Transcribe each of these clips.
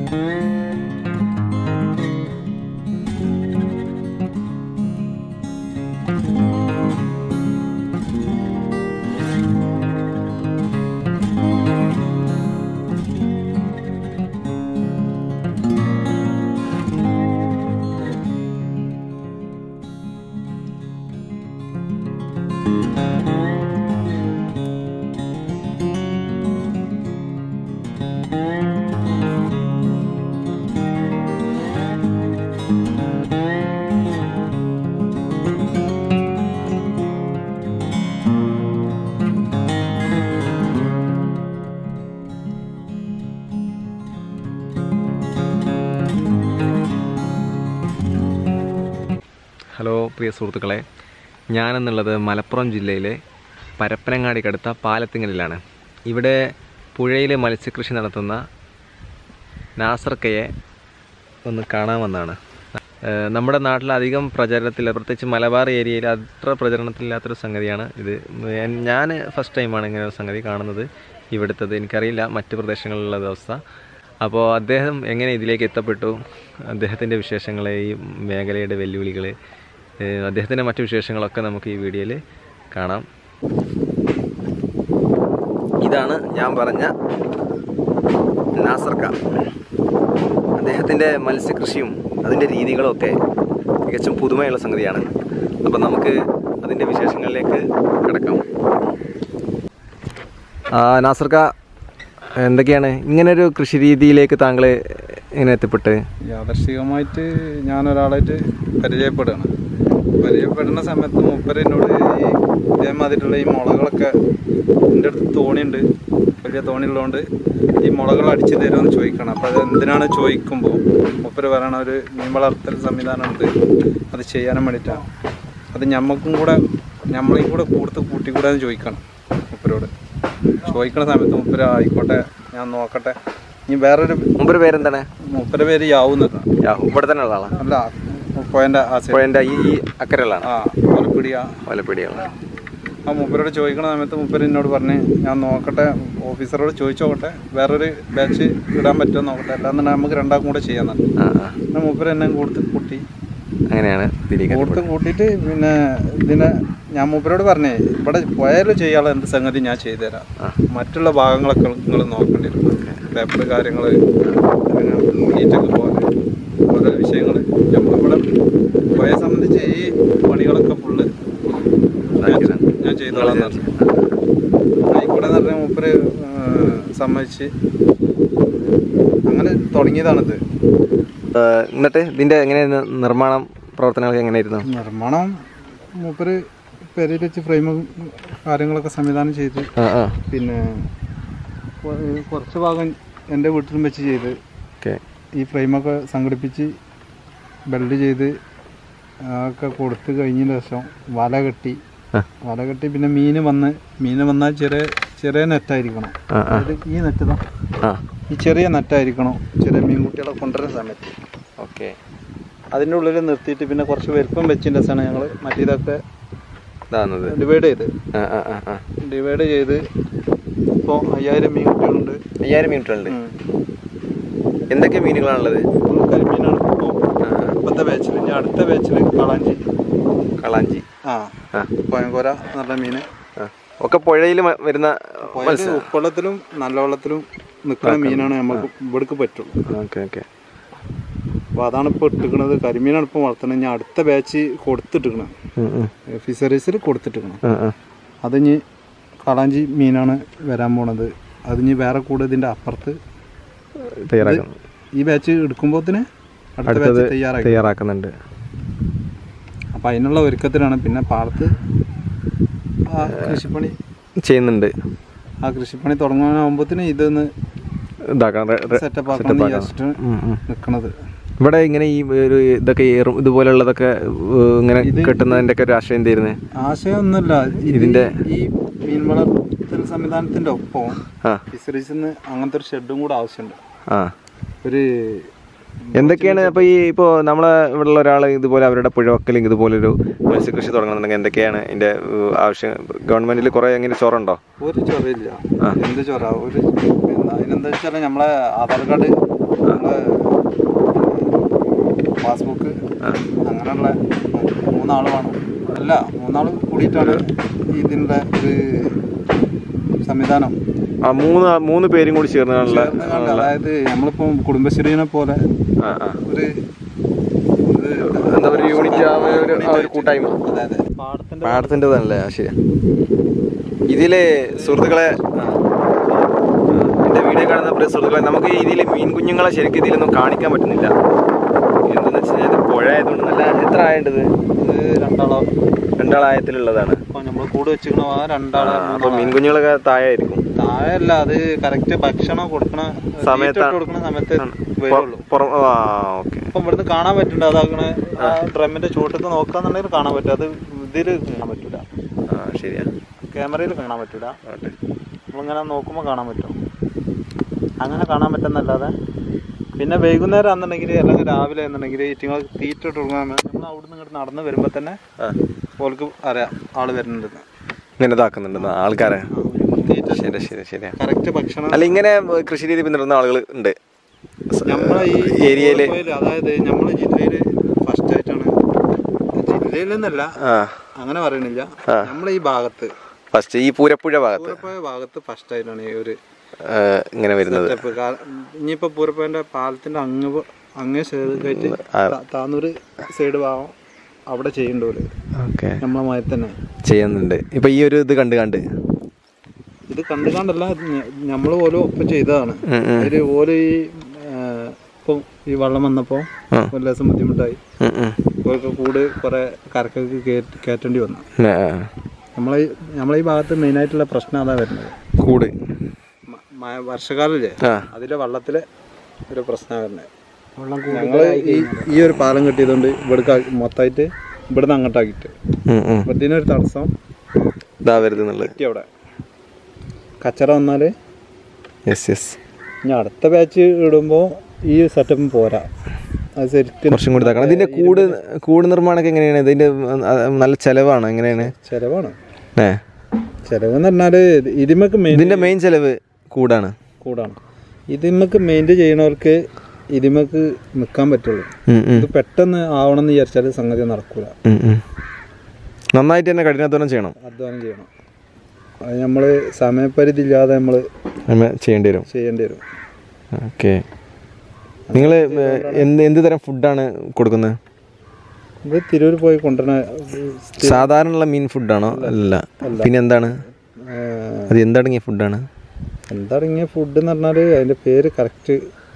Hello പ്രിയ സുഹൃത്തുക്കളെ ഞാനെന്നുള്ളത് മലപ്പുറം ജില്ലയിലെ പരപ്പനങ്ങാടിക്കടുത്ത പാലത്തിങ്ങലിലാണ് ഇവിടെ പുഴയിൽ മത്സ്യകൃഷി നടത്തുന്ന നാസർക്കയെ ഒന്ന് കാണാൻ വന്നതാണ് ഏഹ് നമ്മുടെ നാട്ടിൽ അധികം പ്രചരണത്തില്ല പ്രത്യേകിച്ച് മലബാർ ഏരിയയിൽ അത്ര പ്രചരണത്തിലില്ലാത്തൊരു സംഗതിയാണ് ഇത് ഞാൻ- ഞാൻ ഫസ്റ്റ് ടൈമാണ് ഇങ്ങനെ ഒരു സംഗതി കാണുന്നത് ഇവിടുത്തത് എനിക്കറിയില്ല മറ്റ് പ്രദേശങ്ങളിലുള്ള അവസ്ഥ അപ്പോൾ അദ്ദേഹം എങ്ങനെ ഇതിലേക്ക് എത്തപ്പെട്ടു അദ്ദേഹത്തിൻ്റെ വിശേഷങ്ങൾ ഈ മേഖലയുടെ വെല്ലുവിളികൾ ഏഹ് അദ്ദേഹത്തിൻ്റെ മറ്റു വിശേഷങ്ങളൊക്കെ നമുക്ക് ഈ വീഡിയോയിൽ കാണാം ഇതാണ് ഞാൻ പറഞ്ഞ നാസർക്ക അദ്ദേഹത്തിൻ്റെ മത്സ്യകൃഷിയും അതിൻ്റെ രീതികളും ഒക്കെ തികച്ചും പുതുമയുള്ള സംഗതിയാണ് അപ്പം നമുക്ക് അതിൻ്റെ വിശേഷങ്ങളിലേക്ക് കിടക്കാം നാസർക്ക എന്തൊക്കെയാണ് ഇങ്ങനൊരു കൃഷി രീതിയിലേക്ക് താങ്കൾ എങ്ങനെ എത്തിപ്പെട്ട് യാദർശികമായിട്ട് ഞാൻ ഒരാളായിട്ട് പരിചയപ്പെടുകയാണ് പരിചയപ്പെടുന്ന സമയത്ത് മൂപ്പര് എന്നോട് ഈ ഇതേമാതിരിയുള്ള ഈ മുളകളൊക്കെ എൻ്റെ അടുത്ത് തോണിയുണ്ട് വലിയ തോണിയുള്ളതുകൊണ്ട് ഈ മുളകൾ അടിച്ചു തരുമെന്ന് ചോദിക്കണം അപ്പോൾ അത് എന്തിനാണ് ചോദിക്കുമ്പോൾ മൂപ്പര് പറയണ ഒരു മീൻ വളർത്തൽ സംവിധാനമുണ്ട് അത് ചെയ്യാനും വേണ്ടിയിട്ടാണ് അത് ഞമ്മക്കും കൂടെ നമ്മളെയും കൂടെ കൂടുതൽ കൂട്ടിക്കൂടെ എന്ന് ചോദിക്കണം മൂപ്പരോട് ചോദിക്കണ സമയത്ത് മൂപ്പര് ആയിക്കോട്ടെ ഞാൻ നോക്കട്ടെ ഇനി വേറൊരു മുമ്പൊരു പേരെന്താണ് മൂപ്പരുടെ പേര് യാവുന്നതാണ് യാ- ഇവിടെ തന്നെ ഉള്ള ആളാണ് അല്ല പോയിന്റ് ആ സൈഡ് പുഴൻ്റെ ഈ ഈ അക്കരയുള്ളതാണ് ആ ഓലപ്പിടിയ വലപ്പിടിയുള്ള ആ മൂപ്പരോട് ചോദിക്കണ സമയത്ത് മൂപ്പര് എന്നോട് പറഞ്ഞ് ഞാൻ നോക്കട്ടെ ഓഫീസറോട് ചോദിച്ചു നോക്കട്ടെ വേറൊരു ബാച്ച് ഇടാൻ പറ്റുമോ നോക്കട്ടെ അല്ലാന്നുണ്ടെങ്കിൽ നമുക്ക് രണ്ടാൾക്കും കൂടെ ചെയ്യാൻ തന്നെ ആ ആ പിന്നെ മൂപ്പര് എന്നെ കൊടുത്ത് കൂട്ടി അങ്ങനെയാണ് ഇതിലേക്ക് കൊടുത്ത് കൂട്ടിയിട്ട് പിന്നെ ഇതിനെ ഞാൻ മൂപ്പരോട് പറഞ്ഞേ ഇവിടെ പോയാലും ചെയ്യാനുള്ള എന്ത് സംഗതി ഞാൻ ചെയ്തുതരാം ആ. മറ്റുള്ള ഭാഗങ്ങളൊക്കെ നിങ്ങൾ നോക്കേണ്ടി വരും പേപ്പർ കാര്യങ്ങൾ പിന്നെ നീറ്റൊക്കെ പോലെ ഓരോ വിഷയങ്ങൾ നമ്മളിവിടെ പോയെ സംബന്ധിച്ച് ഈ പണികളൊക്കെ ഫുള്ള് ഇതാക്കിയതാണ്. ഞാൻ ചെയ്തോളാം എന്ന് പറഞ്ഞു. ആയിക്കോട്ടെ എന്ന് പറഞ്ഞാൽ മൂപ്പര് ആ, സമ്മതിച്ച് അങ്ങനെ തുടങ്ങിയതാണിത് ഏഹ് എന്നിട്ട് ഇതിൻ്റെ എങ്ങനെയായിരുന്നു നിർമ്മാണം പ്രവർത്തനങ്ങളൊക്കെ എങ്ങനെയായിരുന്നു നിർമ്മാണം മൂപ്പര് പെരയിൽ വെച്ച് ഫ്രെയിമും കാര്യങ്ങളൊക്കെ സംവിധാനം ചെയ്ത് ആ ആ പിന്നെ കൊ- കുറച്ച് ഭാഗം എൻ്റെ വീട്ടിലും വെച്ച് ചെയ്ത് ഓക്കെ ഈ ഫ്രെയിമൊക്കെ സംഘടിപ്പിച്ച് ബെൽഡ് ചെയ്ത് ഒക്കെ കൊടുത്ത് കഴിഞ്ഞതിന് ശേഷം വല കെട്ടി ആ. വല കെട്ടി പിന്നെ മീൻ വന്ന് മീൻ വന്നാൽ ചെറിയ ചെറിയ നെറ്റായിരിക്കണം ആ ആ അതായത് ഈ നെറ്റ് ഇതാ ആ ഈ ചെറിയ നെറ്റായിരിക്കണം ചെറിയ മീൻകുട്ടികളെ കൊണ്ടുവരുന്ന സമയത്ത് ഓക്കെ അതിൻ്റെ ഉള്ളിൽ നിർത്തിയിട്ട് പിന്നെ കുറച്ച് വലുപ്പം വെച്ചതിൻ്റെ ശേഷമാണ് ഞങ്ങൾ മറ്റേതൊക്കെ ഇതാണത് ഡിവൈഡ് ചെയ്ത് ആ ആ ആ ആ ഡിവൈഡ് ചെയ്ത് ഇപ്പോൾ അയ്യായിരം മീൻ കുട്ടികളുണ്ട് അയ്യായിരം മീറ്ററുണ്ട് ഉം. എന്തൊക്കെ മീനുകളാണുള്ളത് ഫുൾ കരിമീനാണ് ഇപ്പോൾ ആ ആ. ഇപ്പോഴത്തെ ബാച്ചിൽ ഇനി അടുത്ത ബാച്ചിൽ കളാഞ്ചി കളാഞ്ചി ആ ആ കോയങ്കോര നല്ല മീൻ ആ ഒക്കെ പുഴയിൽ വരുന്ന പോയത് ഉപ്പുവെള്ളത്തിലും നല്ല വെള്ളത്തിലും നിൽക്കുന്ന മീനാണ് നമുക്ക് ഇവിടേക്ക് പറ്റുള്ളൂ ഓക്കെ ഓക്കെ അപ്പോൾ അതാണ് ഇപ്പോൾ ഇട്ടിക്കണത് കരിമീനാണ് ഇപ്പോൾ വളർത്തുന്നത് ഞാൻ അടുത്ത ബാച്ച് കൊടുത്തിട്ടിക്കണം ഫിഷറീസിൽ കൊടുത്തിട്ടിക്കണം ആ ആ അത് ഇനി കളാഞ്ചി മീനാണ് വരാൻ പോണത് അത് ഇനി വേറെ കൂടെ ഇതിൻ്റെ അപ്പുറത്ത് തയ്യാറാക്കുന്നു ഈ ബാച്ച് എടുക്കുമ്പോഴത്തിന് അടുത്ത അടുത്തത് ബാച്ച് തയ്യാറാക്കി തയ്യാറാക്കുന്നുണ്ട് അപ്പം അതിനുള്ള ഒരുക്കത്തിലാണ് പിന്നെ പാടത്ത് ആ കൃഷിപ്പണി ചെയ്യുന്നുണ്ട് ആ കൃഷിപ്പണി തുടങ്ങാനാകുമ്പോഴത്തിന് ഇതൊന്ന് ഇതാക്കാം റെ- റെ- സെറ്റപ്പ് setup ആക്കണം ആക്കാം. വിചാരിച്ചിട്ട് ഉം, ഉം. നിൽക്കണത് ഇവിടെ ഇങ്ങനെ ഈ ഒരു ഇതൊക്കെ ഏറും ഇതുപോലുള്ളതൊക്കെ ഏഹ്, ഇങ്ങനെ കെട്ടുന്നതിൻ്റെ ഒക്കെ ഒരു ആശയം എന്തായിരുന്നു ആശയമൊന്നുമില്ല ഇത് ഇതിന്റെ- ഈ മീൻ വളർത്തൽ സംവിധാനത്തിന്റെ ഒപ്പം ആ ഫിഷറീസിന് അങ്ങനത്തെ ഒരു ഷെഡും കൂടെ ആവശ്യമുണ്ട് ആ ഒരു എന്തൊക്കെയാണ് അപ്പോൾ ഈ ഇപ്പോൾ നമ്മളെ ഇവിടെയുള്ള ഒരാൾ ഇതുപോലെ അവരുടെ പുഴവക്കൽ ഇതുപോലൊരു മത്സ്യകൃഷി തുടങ്ങണമെന്നുണ്ടെങ്കിൽ എന്തൊക്കെയാണ് അതിൻ്റെ ഏഹ്, ആവശ്യം ഗവൺമെന്റിൽ കുറേ എങ്ങനെ ചോറുണ്ടോ ഒരു ചൊറയില്ല ആ. എന്ത് ചൊറ ഒരു പിന്നെ അതിനെന്താ വെച്ചാൽ നമ്മളെ ആധാർ കാർഡ് നമ്മളെ പാസ്ബുക്ക് ആ അങ്ങനെയുള്ള മൂന്നാൾ വേണം അല്ല മൂന്നാൾ കൂടിയിട്ടാണ് ഇതിൻ്റെ ഒരു സംവിധാനം ആ മൂന്ന് മൂന്ന് പേരും കൂടി ചേർന്നുള്ള ചേർന്നുകൊണ്ട് അതായത് നമ്മളിപ്പം കുടുംബശ്രീനെ പോലെ ആ ആ ഒരു ഒരു എന്താ ഒരു യൂണിറ്റ് ആ ഒരു ആ ഒരു കൂട്ടായ്മ അതെ അതെ പാടത്തിൻ്റെ പാടത്തിൻ്റെതാണല്ലേ ആ ശരിയാ ഇതിലെ സുഹൃത്തുക്കളെ എൻ്റെ വീഡിയോ കാണുന്ന പ്രിയ സുഹൃത്തുക്കളെ നമുക്ക് ഇതിൽ മീൻ കുഞ്ഞുങ്ങളെ ശരിക്കും ഇതിലൊന്നും കാണിക്കാൻ പറ്റുന്നില്ല എന്തെന്ന് വെച്ച് കഴിഞ്ഞാൽ ഇത് പുഴ ആയതുകൊണ്ട് നല്ല എത്ര ആയേണ്ടത് ഇത് രണ്ടാളോ രണ്ടാളായത്തിലുള്ളതാണ് ഇപ്പം നമ്മൾ കൂട് വെച്ചിരിക്കണ ആ രണ്ടാളെ അപ്പോൾ മീൻ കുഞ്ഞുങ്ങളൊക്കെ താഴെ ആയിരിക്കും താഴെയല്ല അത് കറക്റ്റ് ഭക്ഷണം കൊടുക്കണ സമയത്താ- തീറ്റ ഇട്ട് കൊടുക്കണ സമയത്ത് വരുള്ളൂ പുറം ആ ഓക്കെ ഇപ്പം ഇവിടുന്ന് കാണാൻ പറ്റുന്നുണ്ട് അതാകണ ആ ഡ്രമ്മിന്റെ ചൂട്ടത്ത് നോക്കാന്നുണ്ടെങ്കിൽ കാണാൻ പറ്റും അത് ഇതിൽ കാണാൻ പറ്റൂല ആ ശരിയാ ക്യാമറയിൽ കാണാൻ പറ്റൂല ആട്ടെ. നമ്മളിങ്ങനെ നോക്കുമ്പോൾ കാണാൻ പറ്റും അങ്ങനെ കാണാൻ പറ്റുന്നല്ലാതെ പിന്നെ വൈകുന്നേരം ആണെന്നുണ്ടെങ്കിൽ അല്ലെങ്കിൽ രാവിലെ എന്നുണ്ടെങ്കിൽ ഈറ്റിങ്ങൾക്ക് തീറ്റ ഇട്ട് കൊടുക്കാൻ നമ്മൾ അവിടുന്ന് ഇങ്ങോട്ട് നടന്ന് വരുമ്പോൾ തന്നെ ആ ഓൾക്ക് അറിയാം ആള് വരുന്നുണ്ടെന്ന് ഇങ്ങനെ ഇതാക്കുന്നുണ്ടെന്ന് ആൾക്കാരെ തീറ്റ ശരി ശരി ശരിയാ കറക്റ്റ് ഭക്ഷണം അല്ല ഇങ്ങനെ കൃഷി രീതി പിന്തുടരുന്ന ആളുകൾ ഉണ്ട് നമ്മളെ ഈ ഏരിയയില് കോഴിക്കോട് അതായത് നമ്മളെ ജില്ലയില് ഫസ്റ്റ് ആയിട്ടാണ് ജില്ലയിലെന്നല്ല ആ അങ്ങനെ പറയണില്ല ആ. നമ്മളെ ഈ ഭാഗത്ത് ഫസ്റ്റ് ഈ പൂരപ്പുഴ ഭാഗത്ത് പൂരപ്പായ ഭാഗത്ത് ഫസ്റ്റ് ആയിട്ടാണ് ഈ ഒരു ആ, ഇങ്ങനെ വരുന്നത് സ്റ്റെപ്പ് ഇനിയിപ്പോ പൂരപ്പായന്റെ പാലത്തിന്റെ അങ്ങ് പോ- അങ്ങേ സൈഡ് കയറ്റി താ- താന്നൂര് സൈഡ് ഭാഗം അവിടെ ചെയ്യണ്ടോല് ഓക്കെ നമ്മളെ മഴ തന്നെ ചെയ്യുന്നുണ്ട് ഇപ്പൊ ഈ ഒരു ഇത് കണ്ട് കണ്ട് ഇത് കണ്ടു കണ്ടല്ല നമ്മൾ ഓരോ ഒപ്പം ചെയ്തതാണ് ഉം, ഉം. അതില് ഓരോ ഈ ആ, ഇപ്പം ഈ വെള്ളം വന്നപ്പോ ആ. ഒരു ലേശം ബുദ്ധിമുട്ടായി ഉം, ഉം. ഓർക്ക് കൂട് കുറെ കരക്കൊക്കെ കയറ്റി കയറ്റേണ്ടി വന്നു ആ, നമ്മളെ ഈ- നമ്മളെ ഈ ഭാഗത്ത് മെയിനായിട്ടുള്ള പ്രശ്നം അതാ വരുന്നത് കൂട് മ- മഴ- വർഷകാലമില്ലേ ആ അതിലെ വെള്ളത്തിലെ ഒരു പ്രശ്നമാണ് വരുന്നത് ഞങ്ങൾ ഈ ഈ ഒരു പാലം കെട്ടിയതുകൊണ്ട് ഇവിടെ മൊത്തമായിട്ട് ഇവിടുന്ന് അങ്ങോട്ടാക്കിയിട്ട് ഉം, ഉം. അപ്പൊ ഇതിനൊരു തടസ്സം ഇതാ വരുന്നുള്ളത് കിട്ടി അവിടെ കച്ചറ വന്നാൽ യെസ് യെസ് ഇനി അടുത്ത ബാച്ച് ഇടുമ്പോൾ ഈ സെറ്റപ്പ് പോരാ അത് ശരിക്കും കുറച്ചും കൂടി ഇതാക്കണം ഇതിന്റെ കൂട് കൂട് നിർമ്മാണമൊക്കെ എങ്ങനെയാണ് ഇതിന്റെ ആ, നല്ല ചെലവാണ് എങ്ങനെയാണ് ചിലവാണ് ഏ ചിലവ് എന്ന് പറഞ്ഞാൽ ഇതിമക്ക് മെയിൻ ഇതിന്റെ മെയിൻ ചെലവ് കൂടാണ് കൂടാണ് ഇതിമക്ക് മെയിൻറ്റെയിൻ ചെയ്യണവർക്ക് ഇതിമക്ക് നിൽക്കാൻ പറ്റുള്ളൂ ഉം, ഉം, ഇത് പെട്ടെന്ന് ആവണം എന്ന് വിചാരിച്ചാൽ സംഗതി നടക്കൂല ഉം, ഉം. നന്നായിട്ട് തന്നെ കഠിനാധ്വാനം ചെയ്യണം അധ്വാനം ചെയ്യണം അത് നമ്മൾ സമയപരിധി ഇല്ലാതെ നമ്മൾ നമ്മൾ ചെയ്യേണ്ടി വരും ചെയ്യേണ്ടി വരും ഓക്കെ നിങ്ങൾ എന്ത് എന്ത് തരം ഫുഡാണ് കൊടുക്കുന്നത് ഇത് തിരൂർ പോയി കൊണ്ടുവരണ സാധാരണയുള്ള മീൻ ഫുഡാണോ അല്ല പിന്നെ എന്താണ് ഏഹ്, അത് എന്തടങ്ങിയ ഫുഡാണ് എന്തടങ്ങിയ ഫുഡ് എന്ന് പറഞ്ഞാൽ അതിൻ്റെ പേര് കറക്റ്റ്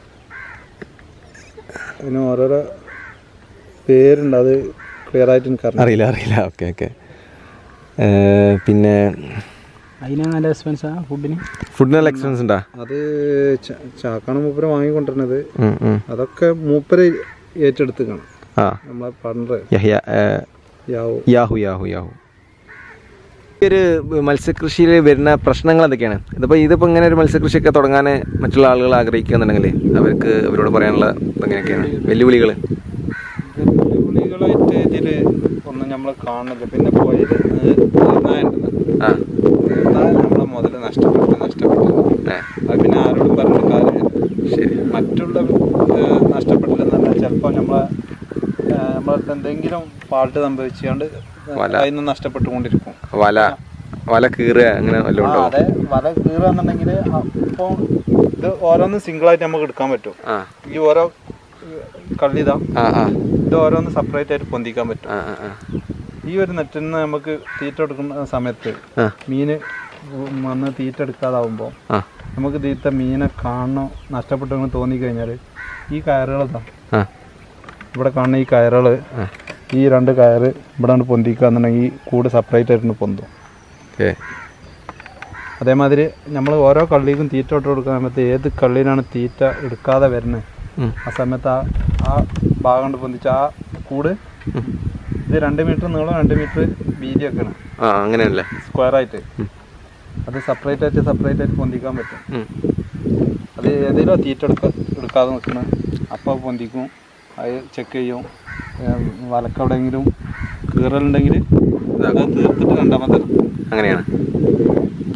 അതിന് ഓരോരോ പേരുണ്ട് അത് ക്ലിയർ ആയിട്ട് എനിക്ക് അറിയാം അറിയില്ല അറിയില്ല ഓക്കെ ഓക്കെ പിന്നെ അതിന് നല്ല എക്സ്പെൻസാ ഫുഡിന് ഫുഡിന് നല്ല എക്സ്പെൻസ് ഉണ്ടാ അത് ച- ചാക്കാണ് മൂപ്പര് വാങ്ങിക്കൊണ്ടിരുന്നത് ഉം, ഉം. അതൊക്കെ മൂപ്പര് ഏറ്റെടുത്തുക്കണം ആ നമ്മളെ പണ്ടർ യഹ്യ ഏ, യാവു യാഹു യാഹു യാഹു ഈ ഒരു മത്സ്യകൃഷിയിൽ വരുന്ന പ്രശ്നങ്ങൾ എന്തൊക്കെയാണ് ഇതിപ്പോൾ ഇതിപ്പോൾ ഇങ്ങനെ ഒരു മത്സ്യകൃഷിയൊക്കെ തുടങ്ങാൻ മറ്റുള്ള ആളുകൾ ആഗ്രഹിക്കുന്നുണ്ടെങ്കിൽ അവർക്ക് അവരോട് പറയാനുള്ള എങ്ങനെയൊക്കെയാണ് വെല്ലുവിളികൾ വെല്ലുവിളികളായിട്ട് ഇതിൽ ഒന്നും നമ്മൾ കാണുന്നില്ല പിന്നെ പോയത് നീർനായുണ്ട് ആ നീർനായ നമ്മളെ മുതൽ നഷ്ടപ്പെട്ടു നഷ്ടപ്പെട്ടു ഏ, അത് പിന്നെ ആരോടും പറഞ്ഞിട്ട് കാര്യമില്ല ശരി മറ്റുള്ള ഏഹ്, നഷ്ടപ്പെട്ടില്ലെന്ന് പറഞ്ഞാൽ ചിലപ്പോൾ നമ്മളെ ഏഹ്, നമ്മളടുത്ത് എന്തെങ്കിലും ഫാൾട്ട് സംഭവിച്ചുകൊണ്ട് വല. അതിൽ നിന്ന് നഷ്ടപ്പെട്ടുകൊണ്ടിരിക്കും വല വല കീറുക അങ്ങനെ വല്ലതും ആ, ഉണ്ടോ അതെ വല കീറുകയാണെന്നുണ്ടെങ്കിൽ അപ്പോൾ ഇത് ഓരോന്ന് സിംഗിളായിട്ട് നമുക്ക് എടുക്കാൻ പറ്റും ആ ഈ ഓരോ കള്ളിതാ ആ ആ ഇത് ഓരോന്ന് സെപ്പറേറ്റ് ആയിട്ട് പൊന്തിക്കാൻ പറ്റും ആ ആ ആ ഈ ഒരു നെറ്റിൽ നിന്ന് നമുക്ക് തീറ്റ എടുക്കുന്ന സമയത്ത് ആ മീന് വന്ന് തീറ്റ എടുക്കാതാവുമ്പോൾ ആ നമുക്ക് തീറ്റ മീനെ കാണണോ നഷ്ടപ്പെട്ടെന്ന് തോന്നിക്കഴിഞ്ഞാൽ ഈ കയറുകളതാ ആ ഇവിടെ കാണുന്ന ഈ കയറുകൾ ആ ഈ രണ്ട് കയറ് ഇവിടെ കൊണ്ട് പൊന്തിക്കുക എന്നുണ്ടെങ്കിൽ ഈ കൂട് സെപ്പറേറ്റ് ആയിട്ട് പൊന്തും ഓക്കെ അതേമാതിരി നമ്മൾ ഓരോ കള്ളിക്കും തീറ്റ ഇട്ട് കൊടുക്കുന്ന സമയത്ത് ഏത് കള്ളിനാണ് തീറ്റ എടുക്കാതെ വരുന്നത് ഉം. ആ സമയത്ത് ആ ആ ഭാഗം കൊണ്ട് പൊന്തിച്ച് ആ കൂട് ഇത് രണ്ട് മീറ്റർ നീളം രണ്ട് മീറ്റർ വീതിയൊക്കെയാണ് ആ അങ്ങനെയല്ലേ സ്ക്വയർ ആയിട്ട് ഉം. അത് സെപ്പറേറ്റ് ആയിട്ട് സെപ്പറേറ്റ് ആയിട്ട് പൊന്തിക്കാൻ പറ്റും ഉം. അത് ഏതെങ്കിലും തീറ്റ എടുക്ക എടുക്കാതെ നിൽക്കണം അപ്പോൾ പൊന്തിക്കും അത് ചെക്ക് ചെയ്യും ഏം, വലക്ക് എവിടെയെങ്കിലും കീറലുണ്ടെങ്കിൽ അത് തീർത്തിട്ട് രണ്ടാമത്തെ അങ്ങനെയാണ്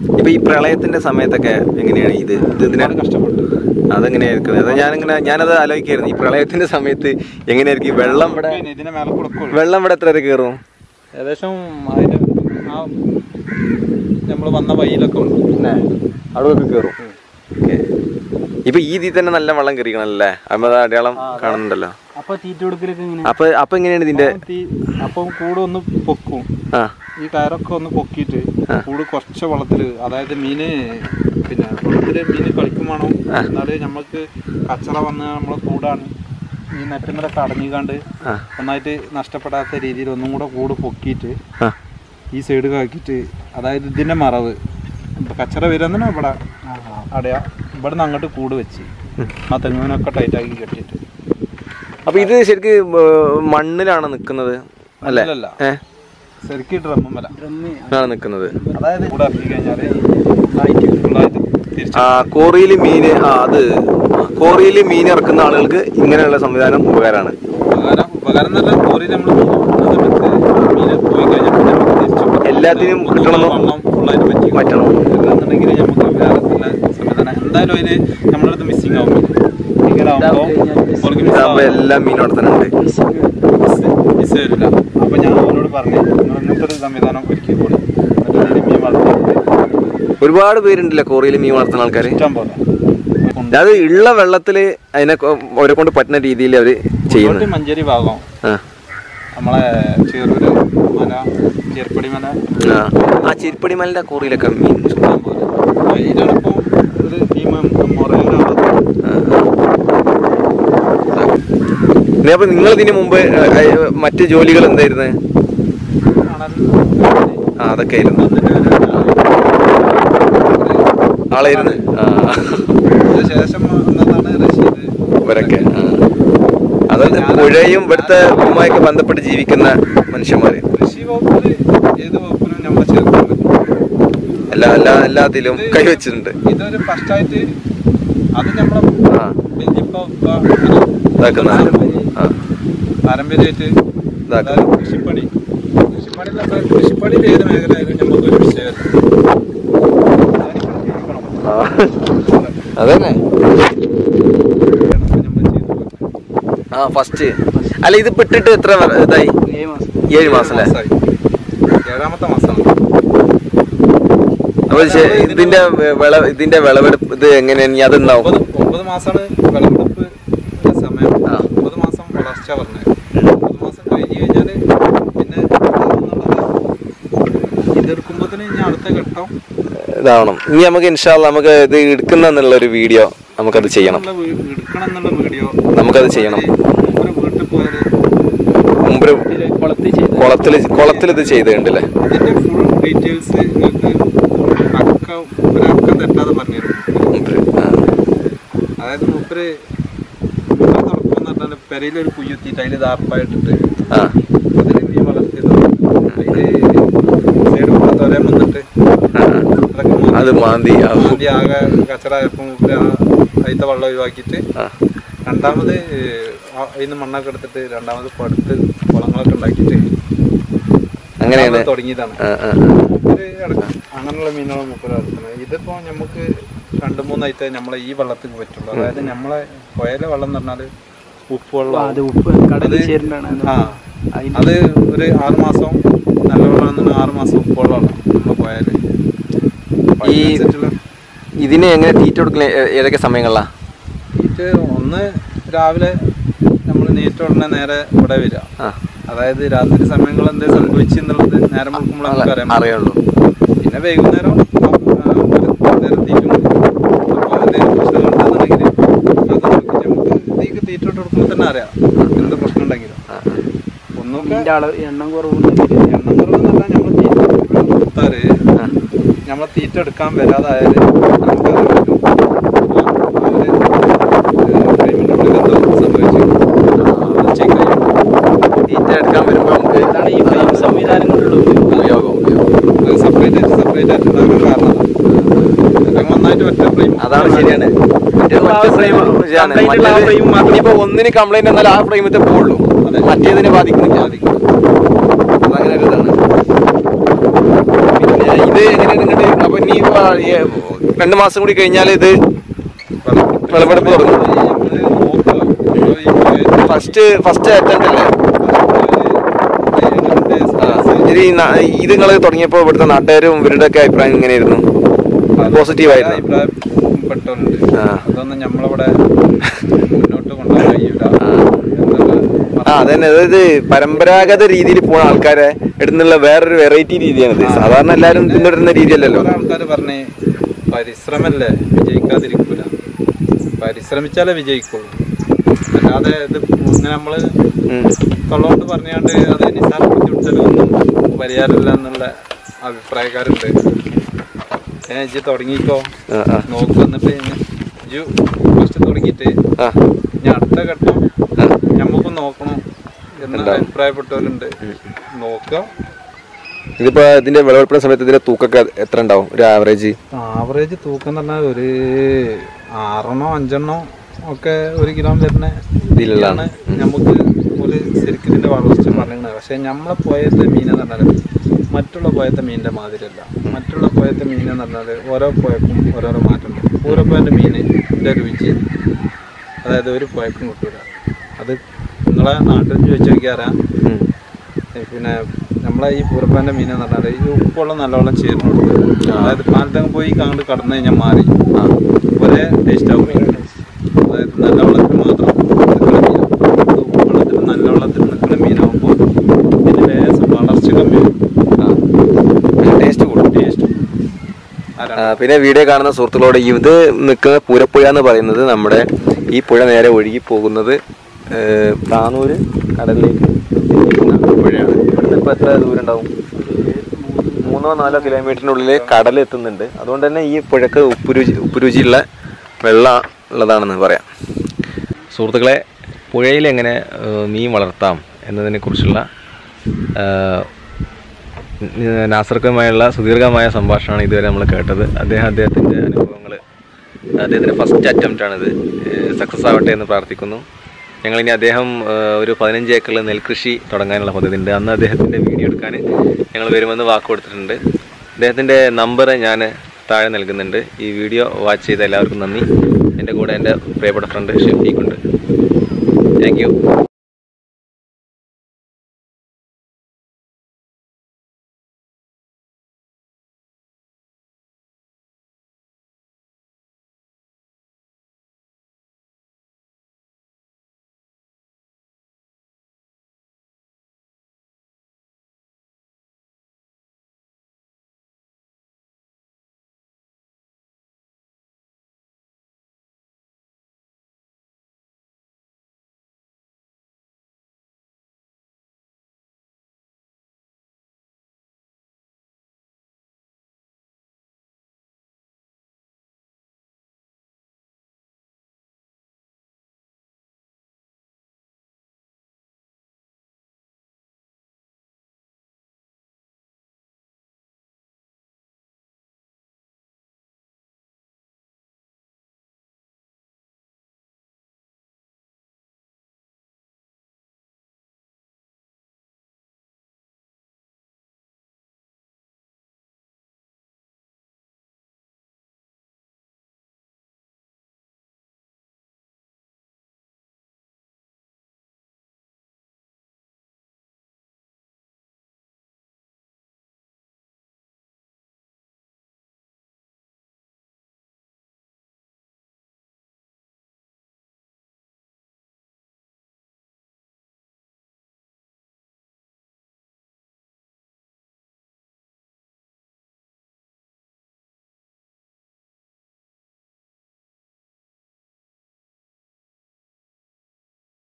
ഇപ്പൊ ഈ പ്രളയത്തിന്റെ സമയത്തൊക്കെ എങ്ങനെയാണ് ഇത് ഇത് ഇതിനെ ഒരുപാട് കഷ്ടപ്പെട്ടു അതെങ്ങനെയായിരിക്കും അത് ഞാനിങ്ങനെ ഞാനത് ആലോചിക്കായിരുന്നു ഈ പ്രളയത്തിന്റെ സമയത്ത് എങ്ങനെയായിരിക്കും ഈ വെള്ളം ഇവിടെ പിന്നെ ഇതിനെ മേലെ കൊടുക്കുള്ളൂ വെള്ളം ഇവിടെ എത്ര വരെ കയറും ഏകദേശം അതിന് ആ നമ്മൾ വന്ന വഴിയിലൊക്കെ ഉണ്ട് അവിടെ കയറും ഇപ്പൊ ഈ ഇതിൽ തന്നെ നല്ല വെള്ളം കയറിക്കണല്ലേ അമ്മ അടയാളം കാണുന്നുണ്ടല്ലോ അപ്പൊ തീറ്റ കൊടുക്കലൊക്കെ ഇങ്ങനെ അപ്പൊ അപ്പൊ എങ്ങനെയാണ് ഇതിന്റെ അപ്പം കൂടെ ഒന്ന് പൊക്കും ആ ഈ കയറൊക്കെ ഒന്ന് പൊക്കിയിട്ട് കൂട് കുറച്ച് വെള്ളത്തില് അതായത് മീന് പിന്നെ വെള്ളത്തില് മീന് കളിക്കും വേണം എന്നാല് നമുക്ക് കച്ചറ വന്ന് നമ്മളെ കൂടാണ് ഈ നെറ്റുമ്മലൊക്കെ അടഞ്ഞിക്കാണ്ട് ആ ഒന്നായിട്ട് നഷ്ടപ്പെടാത്ത രീതിയിൽ ഒന്നും കൂടെ കൂട് പൊക്കിയിട്ട് ആ ഈ സൈഡ് കാക്കിയിട്ട് അതായത് ഇതിന്റെ മറവ് ഇപ്പൊ കച്ചറ വരുന്ന ഇവിടെ അടയാ ഇവിടെ നിന്ന് അങ്ങോട്ട് കൂട് വെച്ച് ആ തെങ്ങുവിനൊക്കെ ടൈറ്റാക്കി കെട്ടിയിട്ട് അപ്പൊ ഇത് ശരിക്കും മണ്ണിലാണ് നിക്കുന്നത് അല്ലേ അല്ലല്ല ഏ ശരിക്കും ഡ്രമ്മും വില ആണ് നിക്കുന്നത് അതായത് കൂടെ ഇറക്കി കഴിഞ്ഞാല് ഫുള്ളായിട്ട് തിരിച്ച് ആ കോറിയിൽ മീന് ആ അത് കോറിയിൽ മീൻ ഇറക്കുന്ന ആളുകൾക്ക് ഇങ്ങനെയുള്ള സംവിധാനം ഉപകാരമാണ് ഉപകാരം ഉപകാരം എന്ന് പറഞ്ഞാൽ കോറി നമ്മൾ മീനെ പോയി കഴിഞ്ഞാൽ പിന്നെ നമുക്ക് തിരിച്ച് എല്ലാത്തിനും കിട്ടണമെന്നോ? വെള്ളം ഫുള്ളായിട്ട് പറ്റി പറ്റണം അല്ലാന്നുണ്ടെങ്കിൽ നമുക്ക് വേറെ നല്ല സംവിധാനം എന്തായാലും അതിന് നമ്മുടെ അടുത്ത് മിസ്സിങ് ആവും ഇങ്ങനെ ആവുമ്പോൾ ഓൾക്ക് miss ഇതാകുമ്പോ ആവും. എല്ലാം മീൻ അവിടെ തന്നെ ഉണ്ട് മിസ് മിസ് വരില്ല അപ്പൊ ഞാൻ അവരോട് പറഞ്ഞു നിങ്ങൾ ഇങ്ങനത്തെ ഒരു സംവിധാനം ഒരുക്കി കൂടി എന്നിട്ട് ഇതിന് മീൻ വളർത്തി ഒരുപാട് പേരുണ്ടല്ലേ കോറിയിൽ മീൻ വളർത്തുന്ന ആൾക്കാർ ഇഷ്ടം പോലെ അത് ഉള്ള വെള്ളത്തിൽ അതിനെ കൊ- അവരെ കൊണ്ട് പറ്റുന്ന രീതിയിൽ അവർ ചെയ്യുന്നു ഇങ്ങോട്ട് മഞ്ചേരി ഭാഗം ആ നമ്മളെ ചെറൂര് മല ചെറുപ്പടി മല ആ ആ ചിരിപ്പടി മലന്റെ കോറിയിലൊക്കെ മീൻ ഇഷ്ടം പോലെ അതിലാണിപ്പോ ഒരു ടീം മുറയുടെ ഇനി അപ്പൊ നിങ്ങൾ ഇതിനു മുമ്പ് ഏ, ഏ, മറ്റ് ജോലികൾ എന്തായിരുന്നു ആ അതൊക്കെ ആയിരുന്നു ആളായിരുന്നു ആ ശേഷം വന്നതാണ് റഷീദ് ഇവരൊക്കെ ആ. അതായത് പുഴയും ഇവിടുത്തെ ഭൂമിയൊക്കെ ബന്ധപ്പെട്ട് ജീവിക്കുന്ന മനുഷ്യന്മാര് കൃഷി വകുപ്പില് ഏത് വകുപ്പിനും നമ്മളെ ചേർക്കാൻ പറ്റും എല്ലാ എല്ലാ എല്ലാത്തിലും കൈവച്ചിട്ടുണ്ട് ഇതൊരു ഫസ്റ്റായിട്ട് അത് നമ്മളെ ആ വല്യപ്പ ഉപ്പ ഇതാക്കുന്ന ആ പാരമ്പര്യമായിട്ട് ഇതാക്കും അതായത് കൃഷിപ്പണി കൃഷിപ്പണി എന്ന് പറഞ്ഞാൽ കൃഷിപ്പണിയിൽ ഏത് മേഖലയായാലും നമുക്കൊരു വിഷയമല്ല ആ. അതന്നെ ആ ഫസ്റ്റ് അല്ല ഇത് പെട്ടിട്ട് എത്ര വ- ഇതായി ഏഴ് മാസം അല്ലേ മാസമായി. ഏഴാമത്തെ മാസമാണ് അപ്പൊ ശ- ഇതിന്റെ വിള ഇതിന്റെ വിളവെടുപ്പ് ഇത് എങ്ങനെയാണ് ഇനി അതെന്നാവും ഒമ്പത് ഒമ്പത് മാസമാണ് വിളവെടുപ്പ് സമയം ആ. ഒമ്പത് മാസം വളർച്ച പറഞ്ഞത് ഒമ്പത് മാസം കഴിഞ്ഞ് കഴിഞ്ഞാൽ പിന്നെ ഇതാവുന്നുള്ളത് ഇതെടുക്കുമ്പോൾ തന്നെ ഇനി അടുത്ത ഘട്ടം ഇതാവണം ഇനി നമുക്ക് ഇൻഷാല്ല നമുക്ക് ഇത് എടുക്കുന്ന എന്നുള്ള ഒരു വീഡിയോ നമുക്കത് ചെയ്യണം എന്നുള്ള വീ- എടുക്കണം എന്നുള്ള വീഡിയോ നമുക്കത് ചെയ്യണം ഒരു വീട്ടിൽ പോയാൽ മുമ്പ് കുളത്തിൽ കുളത്തിൽ ഇത് ചെയ്തിട്ടുണ്ടല്ലേ ഇതിന്റെ ഫുൾ ഡീറ്റെയിൽസ് നിങ്ങൾക്ക് അക്ക ഒരു അക്ക തെറ്റാതെ പറഞ്ഞിരുന്നു മൂപ്പര്. ആ. അതായത് മൂപ്പര് മൂപ്പര് തുടക്കം എന്ന് പറഞ്ഞാൽ പെരയിലൊരു കുയ്യുത്തിയിട്ട് അതിൽ ദാർപ്പായിട്ടിട്ട് ആ അതിൽ മീൻ വളർത്തിയതാണ് അതില് സൈഡ് കൂടെ തൊരൻ വന്നിട്ട് ആ, ആ. അതൊക്കെ മാന്തി- അത് മാന്തി ആ, മാന്തി ആകെ കച്ചറായപ്പോൾ മൂപ്പര് ആ അതിലത്തെ വെള്ളം ഒഴിവാക്കിയിട്ട് ആ. രണ്ടാമത് അതിന് മണ്ണൊക്കെ എടുത്തിട്ട് രണ്ടാമത് പടുത്ത് കുളങ്ങളൊക്കെ ഉണ്ടാക്കിയിട്ട് അങ്ങനെയാണ് രണ്ടാമത് തുടങ്ങിയതാണ് ആ, ആ, മൂപ്പര് ഇടക്ക് അങ്ങനെയുള്ള മീനുകൾ മൂപ്പര് വളർത്തുന്നത് ഇതിപ്പോ നമുക്ക് രണ്ട് മൂന്നായിട്ട് നമ്മളെ ഈ വെള്ളത്തിന് പറ്റുള്ളൂ അതായത് നമ്മളെ പുഴയിലെ വെള്ളം എന്ന് പറഞ്ഞാല് ഉപ്പ് വെള്ളം അത് ഉപ്പ് കടലിൽ ചേരുന്നതാണ് ആ അത് ഒരു ആറ് മാസം നല്ല വെള്ളം ആറ് മാസം ഉപ്പ് വെള്ളമാണ് നമ്മളെ പുഴയില് അപ്പൊ ഈ- അതിനനുസരിച്ചുള്ള ഇതിന് എങ്ങനെ തീറ്റ കൊടുക്കണ ഏ- ഏതൊക്കെ സമയങ്ങളിലാ ഇത് ഒന്ന് രാവിലെ നമ്മൾ നീറ്റ ഉടനെ നേരെ ഇവിടെ വരിക ആ അതായത് രാത്രി സമയങ്ങൾ എന്ത് സംഭവിച്ചു എന്നുള്ളത് നേരം നോക്കുമ്പോൾ നമുക്ക് അറിയാൻ പറ്റും. അറിയുള്ളൂ പിന്നെ വൈകുന്നേരം ആ, ഒരു നേരം തീറ്റും അപ്പോൾ എന്തെങ്കിലും പ്രശ്നങ്ങളുണ്ടെന്നുണ്ടെങ്കിൽ അത് നോക്കിയിട്ട് നമുക്ക് ഇതിക്ക് തീറ്റ ഇട്ട് കൊടുക്കുമ്പോൾ തന്നെ അറിയാം എന്ത് പ്രശ്നം ഉണ്ടെങ്കിലും ആ, ഒന്നൊക്കെ ഇതിന്റെ അളവ് എണ്ണം കുറവുണ്ടെങ്കിൽ എണ്ണം കുറവെന്ന് പറഞ്ഞാൽ നമ്മൾ തീറ്റ കൊടുത്താല് ആ. നമ്മളെ തീറ്റ എടുക്കാൻ വരാതായാല് നമുക്ക് അത് പറ്റും. ആ, അവര്, ഏഹ്, ടൈമിന്റെ ഉള്ളിൽ എന്തോ സംഭവിച്ചു അത് ചെക്ക് ചെയ്യും തീറ്റ എടുക്കാൻ വരുമ്പോൾ നമുക്ക് ഇതാണ് ഈ ഫ്രെയിം സംവിധാനം കൊണ്ടുള്ള ഉപയോഗം ഉപയോഗം ഉപയോഗം അത് സെപ്പറേറ്റ് ആയിട്ട് സെപ്പറേറ്റ് ആയിട്ട് ഉണ്ടാക്കാൻ കാരണം അല്ലെങ്കിൽ നന്നായിട്ട് ഒറ്റ ഫ്രെയിം അതാണ് ശരിയാണ് മറ്റേത് ആ ഒറ്റ frame, frame ആണ്. complaint ഉള്ള ആ മറ്റേത് frame മാത്രം. ഇനിയിപ്പോ ഒന്നിന് കംപ്ലൈന്റ് എന്നാൽ ആ ഫ്രെയിമത്തെ പോവുള്ളൂ അതെ. മറ്റേതിനെ ബാധിക്കുന്നില്ല അതങ്ങനെ ഒരു ഇതാണ് പിന്നെ ഇത് എങ്ങനെയാണ് ഇങ്ങോട്ട് അപ്പൊ ഇനി ഇപ്പൊ ഈ രണ്ട് മാസം കൂടി കഴിഞ്ഞാൽ ഇത് വിളവെടുപ്പ് തുടങ്ങും ഫസ്റ്റ് ഫസ്റ്റ് അറ്റംപ്റ്റ് അല്ലേ ഇത് ഈ നാ- ഇത് നിങ്ങൾ തുടങ്ങിയപ്പോൾ ഇവിടുത്തെ നാട്ടുകാരും ഇവരുടെ ഒക്കെ അഭിപ്രായം എങ്ങനെയായിരുന്നു പോസിറ്റീവ് ആയിരുന്നു പെട്ടോണ്ട് ആ. അതൊന്നും നമ്മളിവിടെ മുന്നോട്ട് കൊണ്ടുപോകാൻ കഴിയൂല ആ അതന്നെ അതായത് പരമ്പരാഗത രീതിയിൽ പോണ ആൾക്കാരെ ഇടുന്നുള്ള വേറൊരു വെറൈറ്റി രീതിയാണിത് സാധാരണ എല്ലാവരും പിന്തുടരുന്ന രീതിയല്ലല്ലോ കുറെ ആൾക്കാർ പറഞ്ഞ് പരിശ്രമല്ലേ വിജയിക്കാതിരിക്കൂല പരിശ്രമിച്ചാലേ വിജയിക്കുള്ളൂ അല്ലാതെ ഇത് ഇങ്ങനെ നമ്മള് ഉം. തൊള്ളോണ്ട് പറഞ്ഞാണ്ട് അത് നിസ്സാരപ്പെടുത്തി വിട്ടാലൊന്നും പരിഹാരമില്ല എന്നുള്ള അഭിപ്രായക്കാരുണ്ട് ഏ ഇജ്ജ് തുടങ്ങിക്കോ ആ, ആ. നോക്ക് എന്നിട്ട് ഇജ്ജ് ഫസ്റ്റ് തുടങ്ങിയിട്ട് ആ ഇനി അടുത്ത ഘട്ടം നമുക്കും നോക്കണം എന്ന് ഉണ്ടാവും. അഭിപ്രായപ്പെട്ടവരുണ്ട് നോക്കുക ഇതിപ്പോ ഇതിന്റെ വിളവെടുപ്പിന്റെ സമയത്ത് ഇതിന്റെ തൂക്കൊക്കെ എത്ര ഉണ്ടാവും ഒരു ആവറേജ് ആവറേജ് തൂക്കം എന്ന് പറഞ്ഞാൽ ഒരു ആറെണ്ണോ അഞ്ചെണ്ണോ ഒക്കെ ഒരു കിലോ വരുന്ന ഇതിലുള്ളതാണ്. നമുക്ക് ഒരു ശരിക്കും ഇതിന്റെ വളർച്ച പറയുന്നത് പക്ഷെ നമ്മളെ പോയത്തെ മീൻ എന്ന് പറഞ്ഞാൽ മറ്റുള്ള പോയത്തെ മീനിന്റെ മാതിരിയല്ല മറ്റുള്ള പോയത്തെ മീൻ എന്ന് പറഞ്ഞാൽ ഓരോ പോയക്കും ഓരോരോ മാറ്റമുണ്ട് പൂരപ്പോയന്റെ മീനിന്റെ രുചി അതായത് ഒരു പോയക്കും കിട്ടൂല അത് നിങ്ങളെ നാട്ടിൽ ചോദിച്ചു നോക്കിയാറാ പിന്നെ നമ്മളെ ഈ പൂരപ്പാൻ്റെ മീൻ എന്ന് പറഞ്ഞാൽ ഈ ഉപ്പുവെള്ളം നല്ലവണ്ണം ചേർന്നുണ്ട് അതായത് പാലത്തങ്ങ് പോയി കണ്ട് കടന്നു കഴിഞ്ഞാൽ മാറി ഒരേ ടേസ്റ്റ് ആവും മീൻ അതായത് നല്ല വെള്ളത്തിൽ മാത്രം നിൽക്കുന്ന മീൻ ഇത് ഉപ്പുവെള്ളത്തിൽ നല്ല വെള്ളത്തിൽ നിൽക്കുന്ന മീനാകുമ്പോൾ ഇതിന് ലേശം വളർച്ച കമ്മി ടേസ്റ്റ് കൂടും ടേസ്റ്റ് ആ, പിന്നെ വീഡിയോ കാണുന്ന സുഹൃത്തുക്കളോട് ഇത് നിൽക്കുന്ന പൂരപ്പുഴ എന്ന് പറയുന്നത് നമ്മുടെ ഈ പുഴ നേരെ ഒഴുകി പോകുന്നത് ഏഹ്, താനൂര് കടലിലേക്ക് എത്തിക്കുന്ന പുഴയാണ് ഇവിടുന്ന് ഇപ്പോൾ എത്ര ദൂരം ഉണ്ടാവും മൂന്നോ നാലോ കിലോമീറ്ററിനുള്ളിൽ കടൽ എത്തുന്നുണ്ട് അതുകൊണ്ട് തന്നെ ഈ പുഴക്ക് ഉപ്പുരുചി ഉപ്പുരുചിയുള്ള വെള്ളം ഉള്ളതാണെന്ന് പറയാം സുഹൃത്തുക്കളെ പുഴയിൽ എങ്ങനെ ഏഹ്, മീൻ വളർത്താം എന്നതിനെക്കുറിച്ചുള്ള ഏഹ്, നാസർക്കുമായുള്ള സുദീർഘമായ സംഭാഷണമാണ് ഇതുവരെ നമ്മൾ കേട്ടത് അദ്ദേഹം അദ്ദേഹത്തിൻ്റെ അനുഭവങ്ങൾ അദ്ദേഹത്തിൻ്റെ ഫസ്റ്റ് അറ്റംപ്റ്റ് ആണിത് സക്സസ് ആവട്ടെ എന്ന് പ്രാർത്ഥിക്കുന്നു ഞങ്ങളിനി അദ്ദേഹം ഏഹ്, ഒരു പതിനഞ്ച് ഏക്കറിൽ നെൽകൃഷി തുടങ്ങാനുള്ള പദ്ധതി ഉണ്ട് അന്ന് അദ്ദേഹത്തിൻ്റെ വീഡിയോ എടുക്കാൻ ഞങ്ങൾ വരുമെന്ന് വാക്ക് കൊടുത്തിട്ടുണ്ട് അദ്ദേഹത്തിൻ്റെ നമ്പർ ഞാൻ താഴെ നൽകുന്നുണ്ട് ഈ വീഡിയോ വാച്ച് ചെയ്ത എല്ലാവർക്കും നന്ദി എൻ്റെ കൂടെ എൻ്റെ പ്രിയപ്പെട്ട ഫ്രണ്ട് ഷെഫീഖുണ്ട് താങ്ക് യു